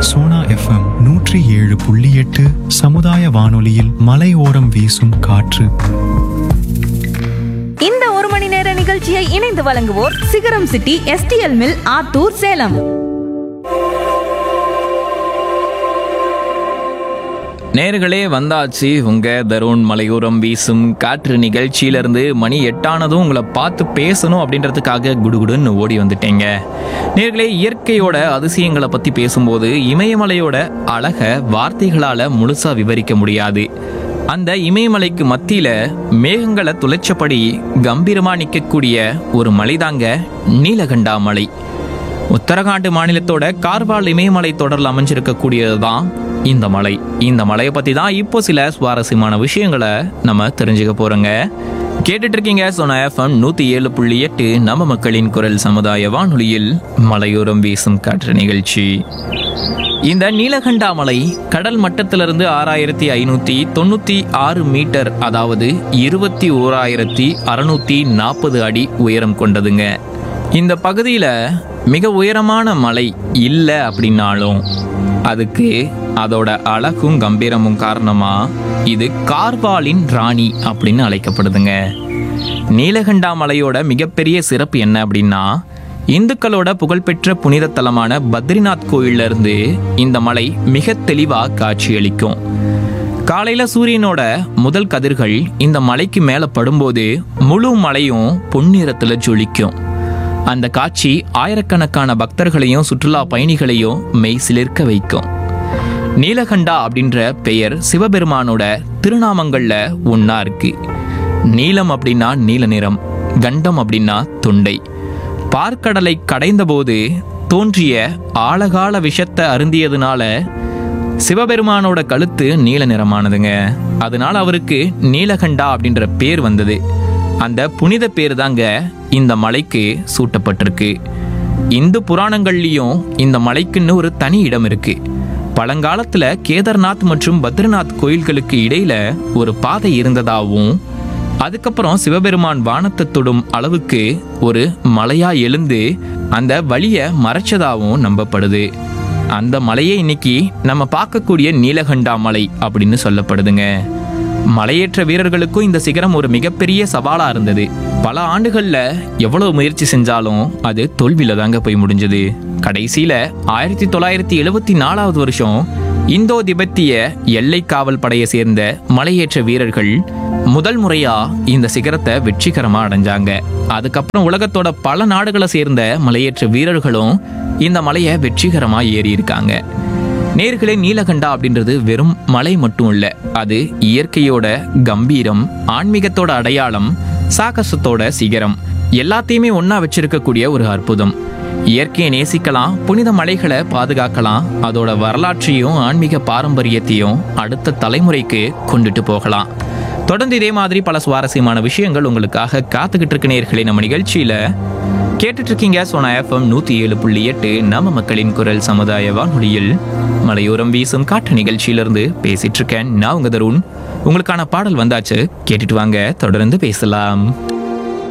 Sona FM நூற்றி ஏழு புள்ளி எட்டு சமுதாய வானொலியில் மலையோரம் வீசும் காற்று இந்த ஒரு மணி நேர நிகழ்ச்சியை இணைந்து வழங்குவோர் Sigaram city STL mill Attur Salem நேர்களே வந்தாச்சு உங்க தருண் மலையோரம் வீசும் காற்று நிகழ்ச்சியிலிருந்து மணி எட்டானதும் உங்களை பார்த்து பேசணும் அப்படின்றதுக்காக குடுகுடுன்னு ஓடி வந்துட்டேங்க நேர்களே இயற்கையோட அதிசயங்களை பத்தி பேசும்போது இமயமலையோட அழக வார்த்தைகளால முழுசா விவரிக்க முடியாது அந்த இமயமலைக்கு மத்தியில மேகங்களை துளைச்சபடி கம்பீரமா நிற்கக்கூடிய ஒரு மலைதாங்க நீலகண்டா மலை உத்தரகாண்ட் மாநிலத்தோட கார்வால் இமயமலை தொடரில் அமைஞ்சிருக்கக்கூடியது தான் இந்த மலை இந்த மலையை பற்றி தான் இப்போ சில சுவாரஸ்யமான விஷயங்களை நம்ம தெரிஞ்சுக்க போகிறோங்க கேட்டுட்டு இருக்கீங்க சொன்ன எஃப்எம் நூற்றி ஏழு புள்ளி எட்டு நம்ம மக்களின் குரல் சமுதாய வானொலியில் மலையோரம் வீசும் காற்று நிகழ்ச்சி இந்த நீலகண்டா மலை கடல் மட்டத்திலிருந்து ஆறாயிரத்தி ஐநூற்றி தொண்ணூற்றி ஆறு மீட்டர் அதாவது இருபத்தி ஓராயிரத்தி அறுநூத்தி நாற்பது அடி உயரம் கொண்டதுங்க இந்த பகுதியில் மிக உயரமான மலை இல்லை அப்படின்னாலும் அதுக்கு அதோட அழகும் கம்பீரமும் காரணமா இது கார்வாலின் ராணி அப்படின்னு அழைக்கப்படுதுங்க நீலகண்டா மலையோட மிகப்பெரிய சிறப்பு என்ன அப்படின்னா இந்துக்களோட புகழ்பெற்ற புனித தலமான பத்ரிநாத் கோயில்ல இருந்து இந்த மலை மிக தெளிவா காட்சியளிக்கும் காலையில சூரியனோட முதல் கதிர்கள் இந்த மலைக்கு மேல படும்போது முழு மலையும் பொன்னிறத்துல ஜொலிக்கும் அந்த காட்சி ஆயிரக்கணக்கான பக்தர்களையும் சுற்றுலா பயணிகளையும் மெய் சிலிர்க்க வைக்கும் நீலகண்டா அப்படின்ற பெயர் சிவபெருமானோட திருநாமங்கள்ல ஒண்ணா இருக்கு நீலம் அப்படின்னா நீல நிறம் கண்டம் அப்படின்னா தொண்டை பார்க்கடலை கடைந்தபோது தோன்றிய ஆழகால விஷத்தை அருந்தியதுனால சிவபெருமானோட கழுத்து நீல நிறமானதுங்க அதனால அவருக்கு நீலகண்டா அப்படின்ற பேர் வந்தது அந்த புனித பேர் தாங்க இந்த மலைக்கு சூட்டப்பட்டிருக்கு இந்து புராணங்கள்லயும் இந்த மலைக்குன்னு ஒரு தனி இடம் இருக்கு பழங்காலத்துல கேதார்நாத் மற்றும் பத்ரிநாத் கோயில்களுக்கு இடையில ஒரு பாதை இருந்ததாகவும் அதுக்கப்புறம் சிவபெருமான் வானத்தை தொடும் அளவுக்கு ஒரு மலையா எழுந்து அந்த வழியை மறைச்சதாகவும் நம்பப்படுது அந்த மலையே இன்னைக்கு நம்ம பார்க்கக்கூடிய நீலகண்டா மலை அப்படின்னு சொல்லப்படுதுங்க மலையேற்ற வீரர்களுக்கும் இந்த சிகரம் ஒரு மிகப்பெரிய சவாலா இருந்தது பல ஆண்டுகள்ல எவ்வளவு முயற்சி செஞ்சாலும் அது தோல்வியில தாங்க போய் முடிஞ்சது கடைசியில ஆயிரத்தி தொள்ளாயிரத்தி எழுவத்தி நாலாவது வருஷம் இந்தோ திபெத்திய எல்லை காவல் படையை சேர்ந்த மலையேற்ற வீரர்கள் முதல் முறையா இந்த சிகரத்தை வெற்றிகரமா அடைஞ்சாங்க அதுக்கப்புறம் உலகத்தோட பல நாடுகளை சேர்ந்த மலையேற்ற வீரர்களும் இந்த மலையை வெற்றிகரமா ஏறி இருக்காங்க நேர்களே நீலகண்டா அப்படின்றது வெறும் மலை மட்டும் இல்ல அது இயற்கையோட கம்பீரம் ஆன்மீகத்தோட அடையாளம் சாகசத்தோட சிகரம் எல்லாத்தையுமே ஒண்ணா வச்சிருக்கக்கூடிய ஒரு அற்புதம் இயற்கையை நேசிக்கலாம் புனித மலைகளை பாதுகாக்கலாம் அதோட வரலாற்றையும் ஆன்மீக பாரம்பரியத்தையும் அடுத்த தலைமுறைக்கு கொண்டுட்டு போகலாம் தொடர்ந்து இதே மாதிரி பல சுவாரஸ்யமான விஷயங்கள் உங்களுக்காக காத்துக்கிட்டு இருக்க நேர்களே நம்ம நிகழ்ச்சியில கேட்டுட்டு இருக்கீங்க சோனா எஃப்எம் நூத்தி ஏழு புள்ளி எட்டு நம்ம மக்களின் குரல் சமுதாய வானொலியில் மலையோரம் வீசும் காற்று நிகழ்ச்சியிலிருந்து பேசிட்டு இருக்கேன் நான் உங்க தருண் உங்களுக்கான பாடல் வந்தாச்சு கேட்டுட்டு வாங்க தொடர்ந்து பேசலாம்